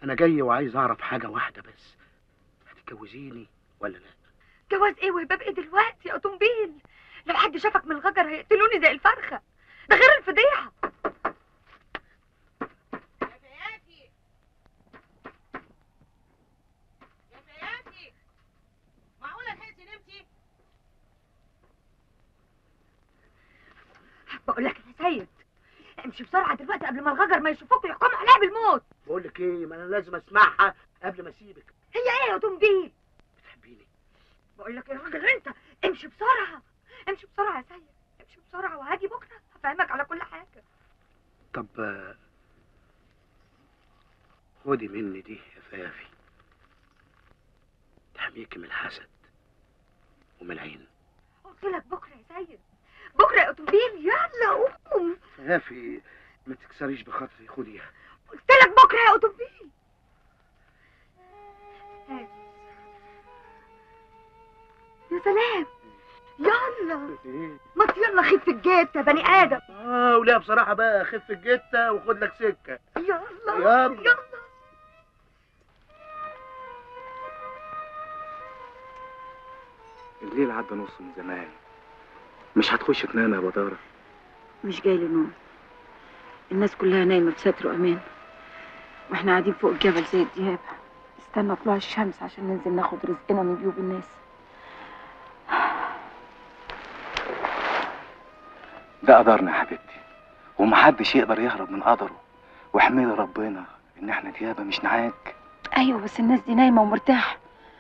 انا جاي وعايز اعرف حاجه واحده بس هتتجوزيني ولا لا جواز ايه وهباب ايه دلوقتي يا طنبيل لو حد شافك من الغجر هيقتلوني زي الفرخه ده غير الفضيحه يا فياتي يا فياتي معقولة لحقتي نمتي؟ بقول لك يا سيد امشي بسرعه دلوقتي قبل ما الغجر ما يشوفوك ويحكموا عليها بالموت بقول لك ايه ما انا لازم اسمعها قبل ما اسيبك هي ايه يا طنبيل بتحبيني بقول لك يا راجل انت امشي بسرعه امشي بسرعه يا سيد امشي بسرعه وهاجي بكره هفهمك على كل حاجه طب آه، خدي مني دي يا فيافي تحميكي من الحسد ومن العين قلت لك بكره يا سيد بكره يا طنبيل يلا قوم فيافي ما تكسريش بخاطري خديها قلت لك بكره يا طنبيل يا سلام يلا ايه ما يلا خف الجيت يا بني ادم اه ولا بصراحه بقى خف الجته وخد لك سكه يلا يلا. يلا الليل عدى نص من زمان مش هتخش تنام يا بدارة مش جاي لي نوم الناس كلها نايمة بستر وأمان واحنا قاعدين فوق الجبل زي الدياب استنى طلوع الشمس عشان ننزل ناخد رزقنا من جيوب الناس ده قدرنا يا حبيبتي ومحدش يقدر يهرب من قدره واحمد ربنا ان احنا ديابة مش نعاك أيوة بس الناس دي نايمة ومرتاحة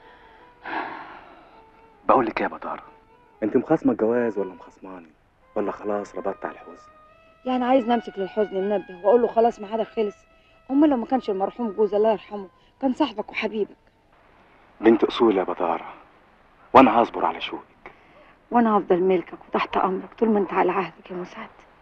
بقول لك ايه يا بدارة انت مخاصمة الجواز ولا مخاصماني ولا خلاص ربطت على الحزن يعني عايز نمسك للحزن منبه وأقول له خلاص ميعادك خلص أمال لو ما كانش المرحوم جوز الله يرحمه كان صاحبك وحبيبك بنت اصول يا بدارة وانا هصبر على شوقك وأنا هفضل ملكك وتحت أمرك طول ما أنت على عهدك يا مسعد